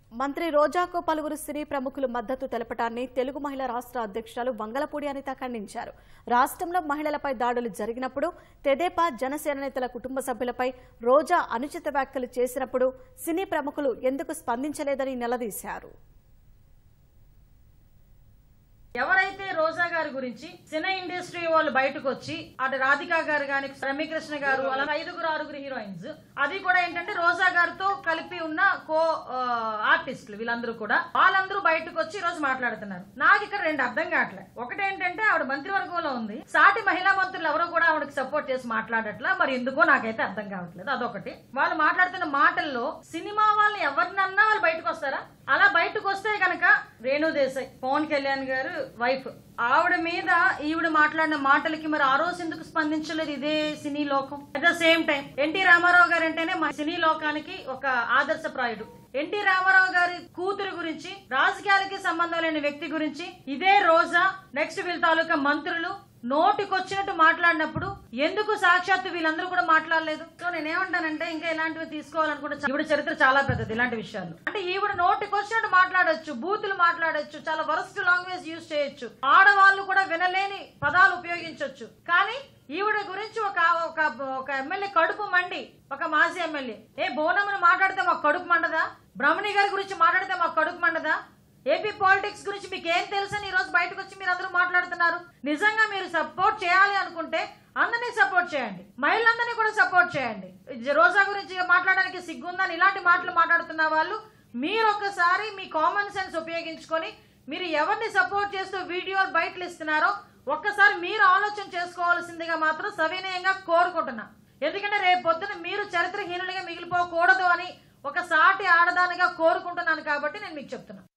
మంత్రి రోజాకు పలువురు సినీ ప్రముఖులు మద్దతు తెలపటాన్ని తెలుగు మహిళా రాష్ట్ర అధ్యక్షురాలు వంగలపూడి అనిత ఖండించారు రాష్ట్రంలో మహిళలపై దాడులు జరిగినప్పుడు తెదేపా జనసేన నేతల కుటుంబ సభ్యులపై రోజా అనుచిత వ్యాఖ్యలు చేసినప్పుడు సినీ ప్రముఖులు ఎందుకు స్పందించలేదని నిలదీశారు ఎవరైతే రోజా గారి గురించి సినీ ఇండస్ట్రీ వాళ్ళు బయటకు వచ్చి అటు రాధికా గారు గాని రమ్యకృష్ణ గారు అలా ఐదుగురు ఆరుగురు హీరోయిన్స్ అది కూడా ఏంటంటే రోజా గారితో కలిపి ఉన్న కో ఆర్టిస్టులు వీళ్ళందరూ కూడా వాళ్ళందరూ బయటకు వచ్చి ఈ రోజు మాట్లాడుతున్నారు నాకు ఇక్కడ రెండు అర్థం కావట్లేదు ఒకటేంటంటే ఆవిడ మంత్రివర్గంలో ఉంది సాటి మహిళా మంత్రులు ఎవరో కూడా ఆవిడకి సపోర్ట్ చేసి మాట్లాడట్లా మరి ఎందుకో నాకైతే అర్థం కావట్లేదు అదొకటి వాళ్ళు మాట్లాడుతున్న మాటల్లో సినిమా వాళ్ళని ఎవరినన్నా వాళ్ళు బయటకు వస్తారా అలా బయటకు వస్తే గనక రేణు దేశాయ్ పవన్ కళ్యాణ్ గారు వైఫ్ ఆవిడ మీద ఈవిడ మాట్లాడిన మాటలకి మరి ఆ రోజు ఎందుకు స్పందించలేదు ఇదే సినీ లోకం at the same time NT Rama Rao గారు అంటేనే మన సినీ లోకానికి ఒక ఆదర్శప్రాయుడు ఎన్టీ రామారావు గారి కూతురు గురించి రాజకీయాలకి సంబంధం లేని వ్యక్తి గురించి ఇదే రోజా నెక్స్ట్ వీళ్ళ తాలూకా మంత్రులు నోటికొచ్చినట్టు మాట్లాడినప్పుడు ఎందుకు సాక్షాత్తు వీళ్ళందరూ కూడా మాట్లాడలేదు సో నేనేమంటానంటే ఇంకా ఇలాంటివి తీసుకోవాలనుకుంటే ఈవిడ చరిత్ర చాలా పెద్దది ఇలాంటి విషయాలు అంటే ఈవిడ నోటికొచ్చినట్టు మాట్లాడొచ్చు బూతులు మాట్లాడొచ్చు చాలా వరస్ట్ లాంగ్వేజ్ యూజ్ చేయొచ్చు ఆడవాళ్ళు కూడా వినలేని పదాలు ఉపయోగించవచ్చు కానీ ఈవిడ గురించి ఒక ఒక ఒక ఎమ్మెల్యే కడుపు మండి ఒక మాజీ ఎమ్మెల్యే ఏ బోనమ్మని మాట్లాడితే మాకు కడుపు మండదా బ్రహ్మణి గారి గురించి మాట్లాడితే మాకు కడుపు మండదా ఏపీ పాలిటిక్స్ గురించి మీకు ఏం తెలుసని ఈ రోజు బయటకు వచ్చి మీరు అందరూ మాట్లాడుతున్నారు నిజంగా మీరు సపోర్ట్ చేయాలి అనుకుంటే అందరినీ సపోర్ట్ చేయండి మహిళలందరినీ కూడా సపోర్ట్ చేయండి ఇది రోజా గురించి మాట్లాడడానికి సిగ్గుందని ఇలాంటి మాటలు మాట్లాడుతున్న వాళ్ళు మీరు ఒక్కసారి మీ కామన్ సెన్స్ ఉపయోగించుకొని మీరు ఎవరిని సపోర్ట్ చేస్తూ వీడియోలు బయటలు ఇస్తున్నారో ఒక్కసారి మీరు ఆలోచన చేసుకోవాల్సిందిగా మాత్రం సవినయంగా కోరుకుంటున్నా ఎందుకంటే రేపు పొద్దున మీరు చరిత్రహీనులుగా మిగిలిపోకూడదు అని ఒక సాటి ఆడదానిగా కోరుకుంటున్నాను కాబట్టి నేను మీకు చెప్తున్నా